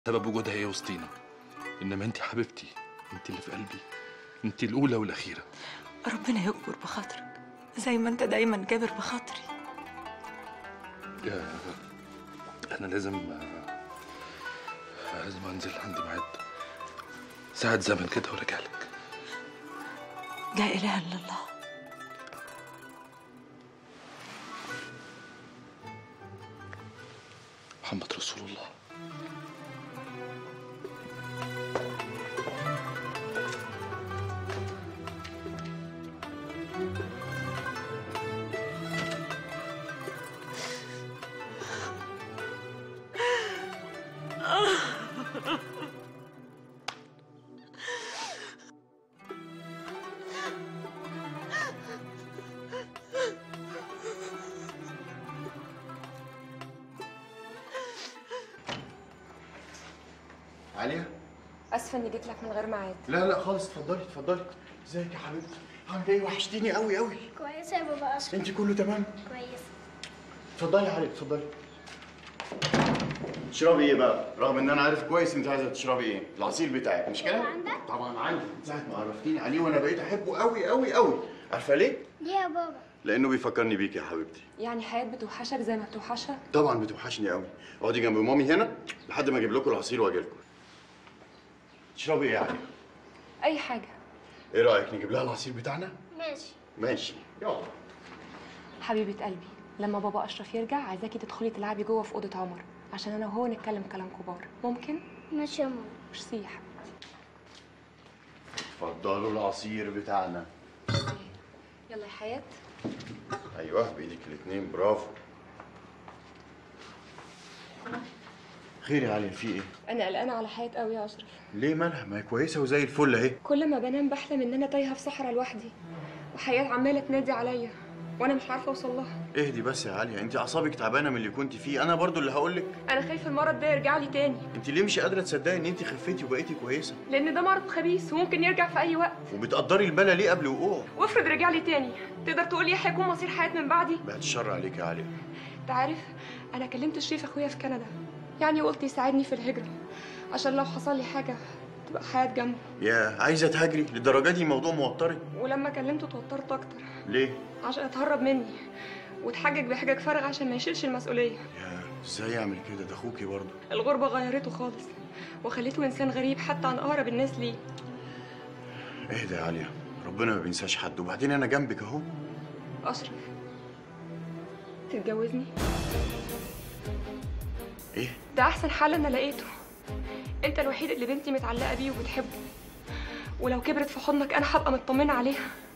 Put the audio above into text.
سبب وجودها هي وسطينا انما انت حبيبتي انت اللي في قلبي انت الاولى والاخيره ربنا يكبر بخاطرك زي ما انت دايما جابر بخاطري يا انا لازم لازم انزل عندي ميعاد ساعة زمن كده وراجع لك لا اله الا الله محمد رسول الله عليا اسفه اني جيت لك من غير ميعاد لا لا خالص اتفضلي اتفضلي ازيك يا حبيبتي عامله ايه وحشتيني قوي قوي كويسة يا بابا أشرف انت كله تمام كويس اتفضلي يا علي اتفضلي تشربي ايه بقى رغم ان انا عارف كويس انت عايزه تشربي ايه العصير بتاعك مش كده عندك؟ طبعا عندي من ساعه ما عرفتيني عليه وانا بقيت احبه قوي قوي قوي عارفه ليه ليه يا بابا لانه بيفكرني بيك يا حبيبتي يعني حياه بتوحشك زي ما بتوحشها طبعا بتوحشني قوي اقعدي جنب مامي هنا لحد ما اجيب لكم العصير واجي لكم تشربي ايه يا علي اي حاجه ايه رايك نجيب لها العصير بتاعنا ماشي ماشي يلا حبيبه قلبي لما بابا اشرف يرجع عايزاكي تدخلي تلعبي جوه في اوضه عمر عشان انا وهو نتكلم كلام كبار ممكن ماشي يا ماما ميرسي يا حبيبتي اتفضلوا العصير بتاعنا يلا يا حياه ايوه بايدك الاثنين برافو خير يا علي في ايه انا قلقانه على حياه قوي يا اشرف ليه مالها ما هي كويسه وزي الفل اهي كل ما بنام بحلم ان انا تايهه في صحراء لوحدي وحياه عماله تنادي عليا وانا مش عارفه اوصل لها اهدي بس يا علي انت اعصابك تعبانه من اللي كنت فيه انا برضو اللي هقول لك انا خايفه المرض ده يرجع لي تاني انت ليه مش قادره تصدقي ان انت خفيتي وبقيتي كويسه لان ده مرض خبيث وممكن يرجع في اي وقت وبتقدري البلا ليه قبل وقوعه وافرض رجع لي تاني تقدر تقول لي هيكون مصير حياه من بعدي بعد الشر عليك يا علي انت عارف انا كلمت شريف اخويا في كندا يعني قلت يساعدني في الهجره عشان لو حصل لي حاجه تبقى حياه جنبه يا عايزه تهاجري للدرجه دي الموضوع موترك ولما كلمته اتوترت اكتر ليه عشان اتهرب مني وتحجج بحجج فارغه عشان ما يشيلش المسؤوليه يا ازاي يعمل كده ده اخوكي برضو الغربه غيرته خالص وخليته انسان غريب حتى عن اقرب الناس ليه اهدى يا عليا ربنا ما بينساش حد وبعدين انا جنبك اهو اشرف تتجوزني ايه ده احسن حل انا لقيته انت الوحيد اللي بنتي متعلقه بيه وبتحبه ولو كبرت في حضنك انا هبقى مطمنه عليها